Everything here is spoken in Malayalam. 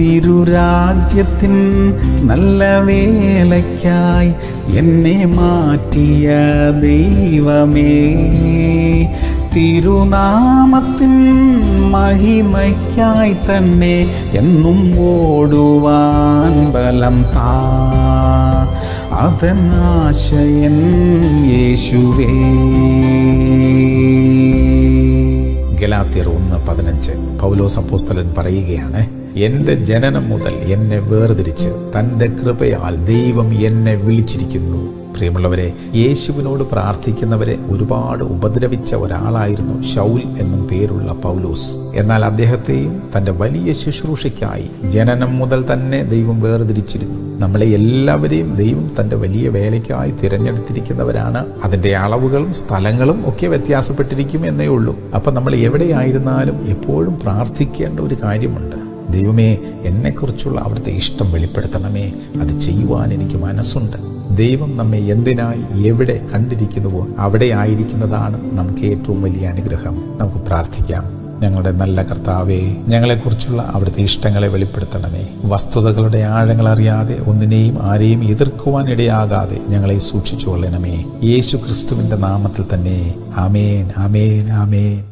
തിരുരാജ്യത്തിൻ നല്ല വേലയ്ക്കായി എന്നെ മാറ്റിയ ദൈവമേ തിരുനാമത്തിൻ മഹിമയ്ക്കായി തന്നെ എന്നും ഓടുവാൻ ബലം താ അതനാശയൻ യേശുവേ ഗലാത്യർ ഒന്ന് പതിനഞ്ച് പൗലോസ് അപ്പോസ്തലൻ പറയുകയാണ് എൻ്റെ ജനനം മുതൽ എന്നെ വേർതിരിച്ച് തൻ്റെ കൃപയാൽ ദൈവം എന്നെ വിളിച്ചിരിക്കുന്നു പ്രിയമുള്ളവരെ യേശുവിനോട് പ്രാർത്ഥിക്കുന്നവരെ ഒരുപാട് ഉപദ്രവിച്ച ഒരാളായിരുന്നു ഷൗൽ എന്നും പേരുള്ള പൗലോസ് എന്നാൽ അദ്ദേഹത്തെയും തൻ്റെ വലിയ ശുശ്രൂഷയ്ക്കായി ജനനം മുതൽ തന്നെ ദൈവം വേർതിരിച്ചിരുന്നു നമ്മളെ എല്ലാവരെയും ദൈവം തൻ്റെ വലിയ വേലയ്ക്കായി തിരഞ്ഞെടുത്തിരിക്കുന്നവരാണ് അതിൻ്റെ അളവുകളും സ്ഥലങ്ങളും ഒക്കെ വ്യത്യാസപ്പെട്ടിരിക്കും എന്നേ ഉള്ളൂ അപ്പം നമ്മൾ എവിടെയായിരുന്നാലും എപ്പോഴും പ്രാർത്ഥിക്കേണ്ട ഒരു കാര്യമുണ്ട് ദൈവമേ എന്നെക്കുറിച്ചുള്ള അവിടുത്തെ ഇഷ്ടം വെളിപ്പെടുത്തണമേ അത് ചെയ്യുവാൻ എനിക്ക് മനസ്സുണ്ട് ദൈവം നമ്മെ എന്തിനായി എവിടെ കണ്ടിരിക്കുന്നുവോ അവിടെ ആയിരിക്കുന്നതാണ് നമുക്ക് ഏറ്റവും വലിയ അനുഗ്രഹം നമുക്ക് പ്രാർത്ഥിക്കാം ഞങ്ങളുടെ നല്ല കർത്താവേ ഞങ്ങളെക്കുറിച്ചുള്ള അവിടുത്തെ ഇഷ്ടങ്ങളെ വെളിപ്പെടുത്തണമേ വസ്തുതകളുടെ ആഴങ്ങൾ അറിയാതെ ഒന്നിനെയും ആരെയും എതിർക്കുവാൻ ഇടയാകാതെ ഞങ്ങളെ സൂക്ഷിച്ചു കൊള്ളണമേ യേശു ക്രിസ്തുവിൻ്റെ നാമത്തിൽ തന്നെ ആമേൻ ആമേൻ ആമേൻ